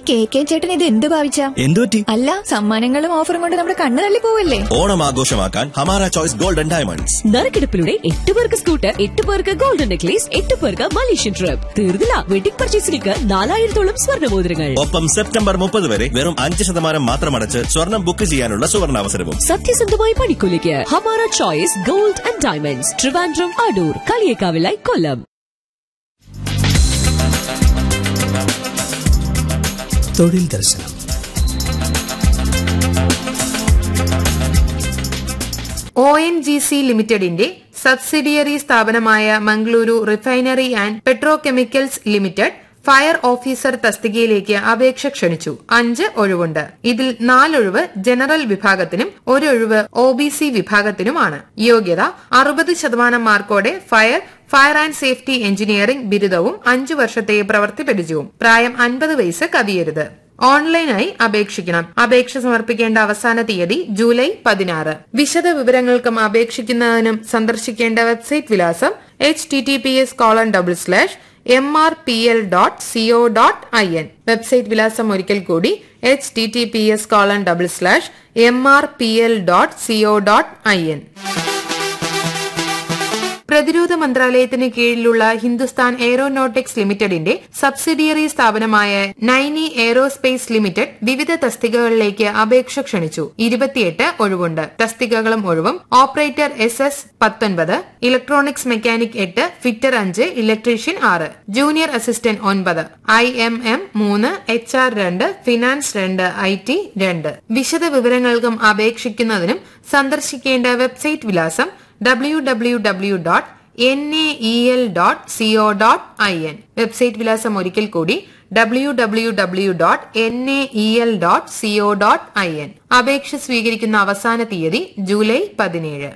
K K ചേട്ടൻ ഇത് എന്ത് ഭാവിച്ച എന്തുപറ്റി അല്ല സമ്മാനങ്ങളും ഓഫറും കൊണ്ട് നമ്മുടെ കണ്ണ് തള്ളി പോവല്ലേ ഓണം ആഘോഷമാക്കാൻ ഹമാര ചോയ്സ് ഗോൾഡൻ ഡയമണ്ട്സ് നറുക്കെടുപ്പിലൂടെ എട്ട് പേർക്ക് സ്കൂട്ടർ എട്ട് പേർക്ക് ഗോൾഡൻ നെക്ലേസ് എട്ട് പേർക്ക് മലേഷ്യൻ ട്രിപ്പ് തീർന്നില്ല വെഡിംഗ് പർച്ചേസിലേക്ക് നാലായിരത്തോളം സ്വർണ്ണമോതിരങ്ങൾ ഒപ്പം സെപ്റ്റംബർ മുപ്പത് വരെ വെറും അഞ്ച് ശതമാനം മാത്രം അടച്ച് സ്വർണം ബുക്ക് ചെയ്യാനുള്ള സുവർണാവസരവും സത്യസന്ധമായ പണിക്കൂലിക്ക് Hamara choice gold and diamonds Trivandrum Adoor കളിയേക്കാവിലായി കൊല്ലം തൊഴിൽ ദർശനം ഒ എൻ ജി സി ലിമിറ്റഡിന്റെ സബ്സിഡിയറി സ്ഥാപനമായ Mangaluru refinery and petrochemicals limited fire officer തസ്തികയിലേക്ക് അപേക്ഷ ക്ഷണിച്ചു അഞ്ച് ഒഴിവുണ്ട് ഇതിൽ നാലൊഴിവ് ജനറൽ വിഭാഗത്തിനും ഒരൊഴിവ് ഒ ബി സി വിഭാഗത്തിനുമാണ് യോഗ്യത അറുപത് ശതമാനം മാർക്കോടെ fire fire and safety engineering ബിരുദവും അഞ്ചു വർഷത്തെ പ്രവൃത്തി പരിചയവും പ്രായം അൻപത് വയസ്സ് കവിയരുത് ഓൺലൈനായി അപേക്ഷിക്കണം അപേക്ഷ സമർപ്പിക്കേണ്ട അവസാന തീയതി ജൂലൈ പതിനാറ് വിശദ വിവരങ്ങൾക്കും അപേക്ഷിക്കുന്നതിനും സന്ദർശിക്കേണ്ട വെബ്സൈറ്റ് വിലാസം H T T P S colon double slash M R P L dot C O dot I N website വിലാസം ഒരിക്കൽ കൂടി H T T P S colon double slash M R P L dot C O dot I N പ്രതിരോധ മന്ത്രാലയത്തിന് കീഴിലുള്ള Hindustan aeronautics ലിമിറ്റഡിന്റെ subsidiary സ്ഥാപനമായ Naini aerospace limited വിവിധ തസ്തികകളിലേക്ക് അപേക്ഷ ക്ഷണിച്ചു ഇരുപത്തിയെട്ട് ഒഴിവുണ്ട് തസ്തികകളും ഒഴിവും ഓപ്പറേറ്റർ എസ് എസ് പത്തൊൻപത് ഇലക്ട്രോണിക്സ് മെക്കാനിക് എട്ട് ഫിറ്റർ അഞ്ച് ഇലക്ട്രീഷ്യൻ ആറ് ജൂനിയർ അസിസ്റ്റന്റ് ഒൻപത് ഐ എം എം മൂന്ന് എച്ച് ആർ രണ്ട് ഫിനാൻസ് രണ്ട് ഐ ടി രണ്ട് വിശദ വിവരങ്ങൾക്കും അപേക്ഷിക്കുന്നതിനും സന്ദർശിക്കേണ്ട വെബ്സൈറ്റ് വിലാസം W W W dot N A E L dot C O dot I N website വിലാസം ഒരിക്കൽ കൂടി W W W dot N A E L dot C O dot I N അപേക്ഷ സ്വീകരിക്കുന്ന അവസാന തീയതി ജൂലൈ പതിനേഴ്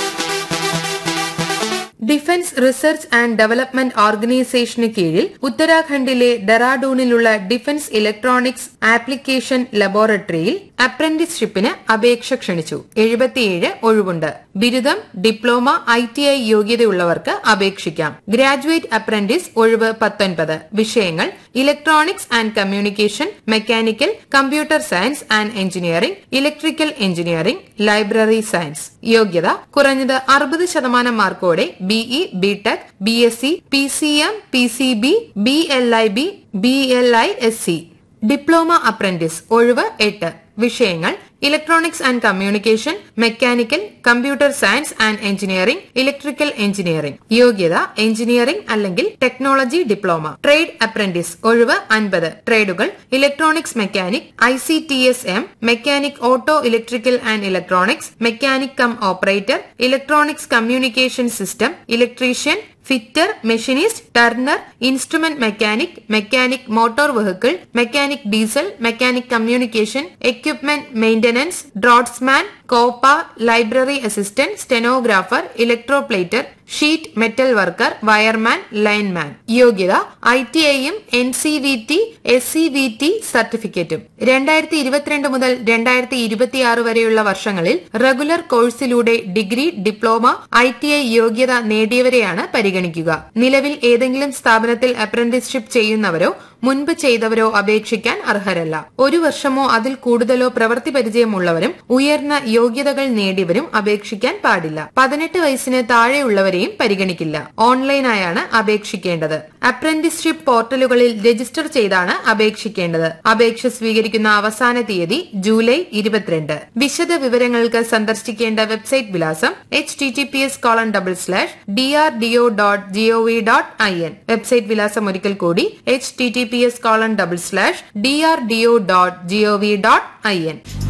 ഡിഫൻസ് റിസർച്ച് ആൻഡ് ഡെവലപ്മെന്റ് ഓർഗനൈസേഷന് കീഴിൽ ഉത്തരാഖണ്ഡിലെ ഡെറാഡൂണിലുള്ള ഡിഫൻസ് ഇലക്ട്രോണിക്സ് ആപ്ലിക്കേഷൻ ലബോറട്ടറിയിൽ അപ്രന്റീസ്ഷിപ്പിന് അപേക്ഷ ക്ഷണിച്ചു എഴുപത്തിയേഴ് ഒഴിവുണ്ട് ബിരുദം ഡിപ്ലോമ ഐ ടി ഐ യോഗ്യതയുള്ളവർക്ക് അപേക്ഷിക്കാം ഗ്രാജുവേറ്റ് അപ്രന്റീസ് ഒഴിവ് പത്തൊൻപത് വിഷയങ്ങൾ electronics and communication mechanical computer science and engineering electrical engineering library science യോഗ്യത കുറഞ്ഞത് അറുപത് ശതമാനം മാർക്കോടെ B E B Tech B S C P C M P C B B L I B B L I S C diploma apprentice ഒഴിവ് എട്ട് വിഷയങ്ങൾ electronics and communication mechanical computer science and engineering electrical engineering യോഗ്യത engineering അല്ലെങ്കിൽ technology diploma trade apprentice ഒഴിവ് അൻപത് ട്രേഡുകൾ electronics mechanic I C T S M mechanic auto electrical and electronics mechanic cum operator electronics communication system electrician fitter machinist turner instrument mechanic mechanic motor vehicle mechanic diesel mechanic communication equipment maintenance draughtsman COPA library assistant stenographer electroplater sheet metal worker wireman lineman യോഗ്യത I T ഐയും N C V T S C V T സർട്ടിഫിക്കറ്റും രണ്ടായിരത്തി ഇരുപത്തിരണ്ട് മുതൽ രണ്ടായിരത്തി ഇരുപത്തിയാറ് വരെയുള്ള വർഷങ്ങളിൽ റെഗുലർ കോഴ്സിലൂടെ degree diploma I T I യോഗ്യത നേടിയവരെയാണ് പരിഗണിക്കുക നിലവിൽ ഏതെങ്കിലും സ്ഥാപനത്തിൽ അപ്രന്റീസ്ഷിപ്പ് ചെയ്യുന്നവരോ മുൻപ് ചെയ്തവരോ അപേക്ഷിക്കാൻ അർഹരല്ല ഒരു വർഷമോ അതിൽ കൂടുതലോ പ്രവൃത്തി പരിചയമുള്ളവരും ഉയർന്ന യോഗ്യതകൾ നേടിയവരും അപേക്ഷിക്കാൻ പാടില്ല പതിനെട്ട് വയസ്സിന് താഴെയുള്ളവരെയും പരിഗണിക്കില്ല ഓൺലൈനായാണ് അപേക്ഷിക്കേണ്ടത് അപ്രന്റീസ്ഷിപ്പ് പോർട്ടലുകളിൽ രജിസ്റ്റർ ചെയ്താണ് അപേക്ഷിക്കേണ്ടത് അപേക്ഷ സ്വീകരിക്കുന്ന അവസാന തീയതി ജൂലൈ ഇരുപത്തിരണ്ട് വിശദ വിവരങ്ങൾക്ക് സന്ദർശിക്കേണ്ട വെബ്സൈറ്റ് വിലാസം H T T P S colon double slash D R D O dot G O V dot I N website വിലാസം ഒരിക്കൽ കൂടി H T T P S colon double slash D R D O dot G O V dot I N